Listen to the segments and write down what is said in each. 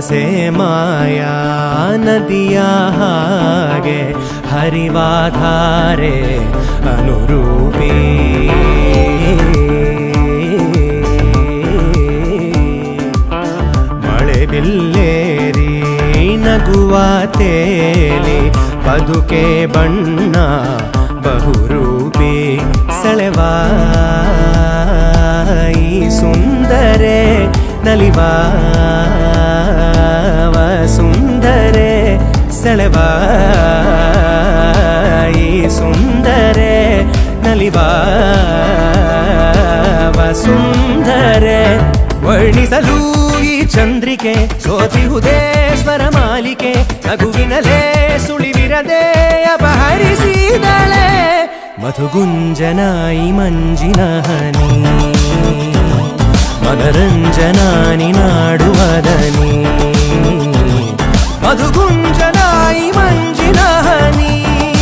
ಮನಸೆ ಮಾಯಾ ನದಿಯ ಹಾಗೆ ಹರಿವಾಧಾರೆ ಅನುರೂಪಿ ಮಳೆ ಬಿಲ್ಲೇರಿ ನಗುವ ತೇಲಿ ಬದುಕೆ ಬಣ್ಣ ಬಹುರೂಪಿ ಸೆಳೆವಾ ಈ ಸುಂದರೆ ನಲಿವಾ ಸುಂದರೆ ಸೆಳೆವಾ ಈ ಸುಂದರೆ ನಲಿವಾ ಸುಂದರೆ ವರ್ಣಿಸಲು ಈ ಚಂದ್ರಿಕೆ ಸೋತಿಹುದೇಶ್ವರ ಮಾಲಿಕೆ ನಗುವಿನಲೇ ಸುಳಿವಿರದೆ ಅಪಹರಿಸಿದಳೆ ಮಧುಗುಂಜನಾಯಿ ಮಂಜಿನ ಹನಿ ಮನರಂಜನಾನಿ ನಾಡುವದನಿ ಮಧುಗುಂಜನಾಯಿ ಮಂಜಿನ ಹನಿ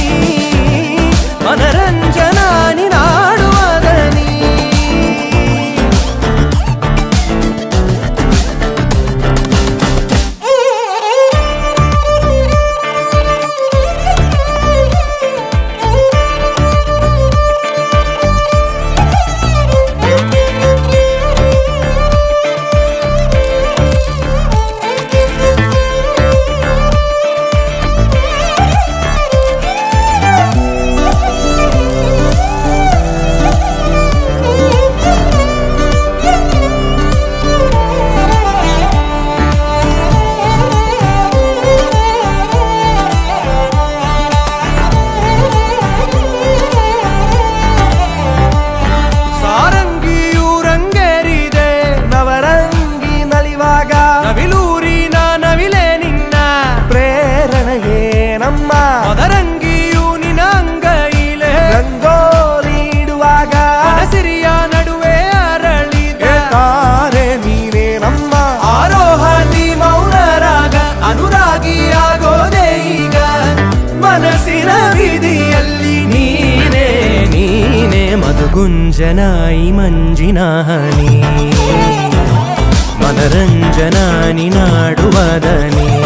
ಮನರಂಜನಾನಿ ನಾಡುವದನಿ ಸಾರಂಗಿಯು ರಂಗೇರಿದೆ ನವರಂಗಿ ನಲಿವಾಗ ನವಿಲೂರಿನ ನವಿಲೆ ನಿನ್ನ ಪ್ರೇರಣೆಯೇ ನಮ್ಮ ಮದರಂಗಿಯು ನಿನ್ನ ಅಂಗೈಲೆ ರಂಗೋಲಿ ಇಡುವಾಗ ಸಿರಿಯ ನಡುವೆ ಅರಳಿದ ತಾರೆ ನೀನೇ ನಮ್ಮ ಆರೋಹಣಿ ಮೌನರಾಗ ಅನುರಾಗಿಯಾಗೋದೆ ಈಗ ಮನಸ್ಸಿನ ಬೀದಿಯಲ್ಲಿ ನೀನೇ ನೀನೇ ಮಧುಗುಂಜನಾಯಿ ಮಂಜಿನ ಹನಿ ಮನರಂಜನಾನಿ ನಾಡುವದನಿ